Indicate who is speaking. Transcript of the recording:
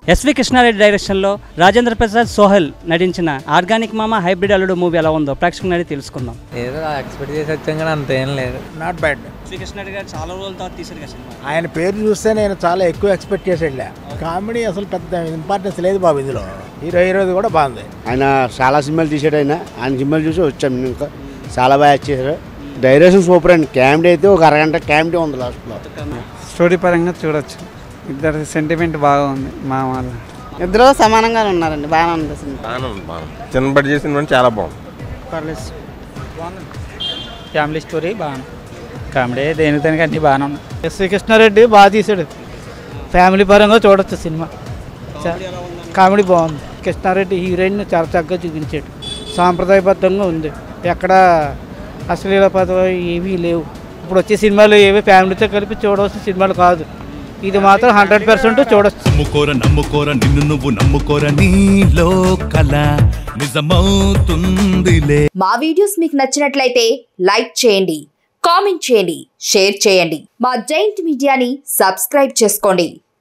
Speaker 1: SV Krishna Reddy డైరెక్షన్లో రాజేంద్ర ప్రసాద్ సోహెల్ నటించిన organic మామ హైబ్రిడ్ అల్లుడు మూవీ ఎలా ఉందో ప్రేక్షకుని అడిగి తెలుసుకుందాం
Speaker 2: ఏదో ఎక్స్పెక్ట్ చేసి వచ్చాం కానీ అంతేం లేదు
Speaker 3: నాట్ బ్యాడ్
Speaker 1: ఎస్వి కృష్ణారెడ్డి గారు చాలా రోజుల తర్వాత తీసారు కదా సినిమా
Speaker 3: ఆయన పేరు చూస్తే నేను చాలా ఎక్కువ ఎక్స్పెక్ట్ చేసేట్లే కామెడీ అసలు పెద్ద ఇంపార్టెన్స్ లేదు బాబు ఇందులో హీరో హీరోది కూడా బాగుంది
Speaker 4: ఆయన చాలా సినిమాలు తీసాడు ఆయన ఆయన సినిమాలు చూసి వచ్చాం ఇంకా చాలా బాగా యాక్ట్ చేశారు డైరెక్షన్ సూపర్ అండి కామెడీ అయితే ఒక అరగంట కామెడీ ఉంది లాస్ట్లో
Speaker 5: స్టోరీ పరంగా చూడొచ్చు ఇద్దరు సెంటిమెంట్ బాగా ఉంది మా వాళ్ళ
Speaker 6: ఇద్దరు సమానంగానే ఉన్నారండి బాగానే ఉంది సినిమా
Speaker 7: బాగానే ఉంది బాగానే ఉంది. చిన్న బడ్జెట్ చేసిన చాలా బాగుంది
Speaker 6: పర్లేదు
Speaker 5: ఫ్యామిలీ స్టోరీ బాగా కామెడీ దేని దానికి అన్ని బాగానే ఉన్నాయి
Speaker 8: ఎస్వి కృష్ణారెడ్డి బాగా తీశాడు ఫ్యామిలీ పరంగా చూడొచ్చు సినిమా చా- కామెడీ బాగుంది కృష్ణారెడ్డి హీరోయిన్ చాలా చక్కగా చూపించాడు సాంప్రదాయబద్ధంగా ఉంది ఎక్కడ అశ్లీల పదవి ఏవీ లేవు ఇప్పుడు వచ్చే సినిమాలు ఏవి ఫ్యామిలీతో కలిపి చూడవలసిన సినిమాలు కాదు ఇది మాత్రం హండ్రెడ్ పర్సెంట్ చూడొచ్చు
Speaker 9: నమ్ముకోర నమ్ముకోర నిన్ను నువ్వు నమ్ముకోర నీలో కల నిజమవుతుందిలే
Speaker 10: మా వీడియోస్ మీకు నచ్చినట్లయితే లైక్ చేయండి కామెంట్ చేయండి షేర్ చేయండి మా జైంట్ మీడియాని సబ్స్క్రైబ్ చేసుకోండి